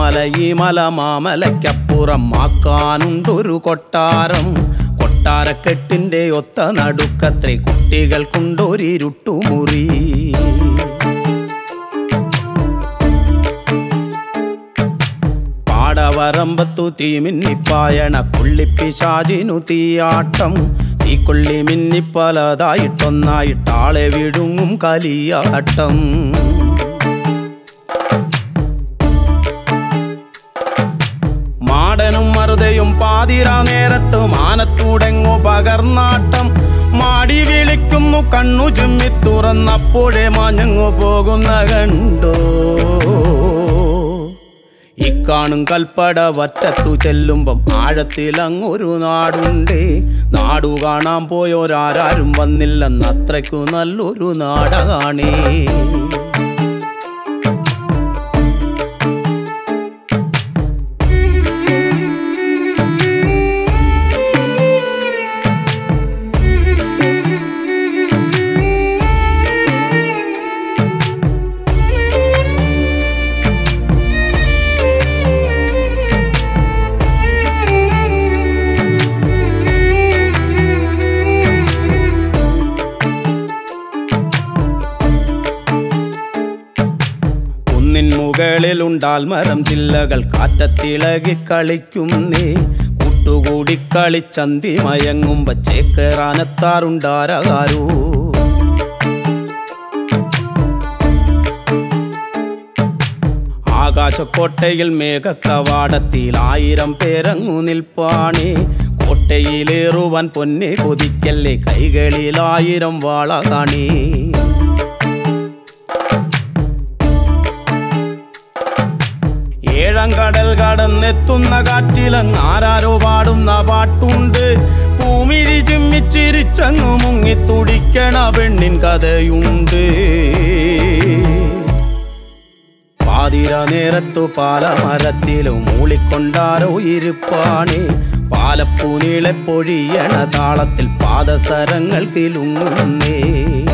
മാമല ഈ മല മാമലയ്ക്കപ്പുറം ആക്കാനുണ്ടൊരു കൊട്ടാരം കൊട്ടാരക്കെട്ടിന്റെ ഒത്ത നടുക്കത്രേ കുട്ടികൾക്കുണ്ടൊരിരുട്ടുമുറി പാടവരമ്പത്തു തീമിന്നിപ്പായണ പുള്ളിപ്പിശാചിനു തീയാട്ടം തീക്കൊള്ളി മിന്നിപ്പലതായിട്ടൊന്നായിട്ടാളെ വിഴുങ്ങും കലിയാട്ടം മാടനും മറുതയും പാതിരാ നേരത്ത് മാനത്തൂടെങ്ങോ പകർന്നാട്ടം മാടി വിളിക്കുന്നു കണ്ണു ചുമ്മി തുറന്നപ്പോഴേ മാഞ്ഞങ്ങു പോകുന്ന കണ്ടോ ഇക്കാണും കൽപ്പട വറ്റത്തു ചെല്ലുമ്പം ആഴത്തിലങ്ങൊരു നാടുണ്ടേ നാടു കാണാൻ പോയോരാരും വന്നില്ലെന്ന് അത്രയ്ക്കു നല്ലൊരു നാടാണേ കുന്നിൻ മുകളിലുണ്ടാൽ മരം ചില്ലകൾ കാറ്റത്തിളകി കളിക്കുന്നേ കൂട്ടുകൂടി കളിച്ചന്തി മയങ്ങുമ്പ ചേക്കേറാനെത്താറുണ്ടാരകാരോ ആകാശക്കോട്ടയിൽ മേഘക്കവാടത്തിൽ ആയിരം പേരങ്ങു നിൽപ്പാണേ കോട്ടയിലേറുവാൻ പൊന്നെ കൊതിക്കല്ലേ കൈകളിൽ ആയിരം വാള കാണേ ഏഴം കടൽ കടന്നെത്തുന്ന കാറ്റിലങ്ങ് ആരാരോ പാടുന്ന പാട്ടുണ്ട് ഭൂമിഴി ചിമ്മിച്ചിരിച്ചങ്ങു മുങ്ങി തുടിക്കണ പെണ്ണിൻ കഥയുണ്ട് പാതിര നേരത്തു പാലമരത്തിലും മൂളിക്കൊണ്ടാരോ ഇരുപ്പാണേ പാലപ്പൂ നീളെ പൊഴിയണ താളത്തിൽ പാദസരങ്ങൾ കിലുങ്ങുന്നേ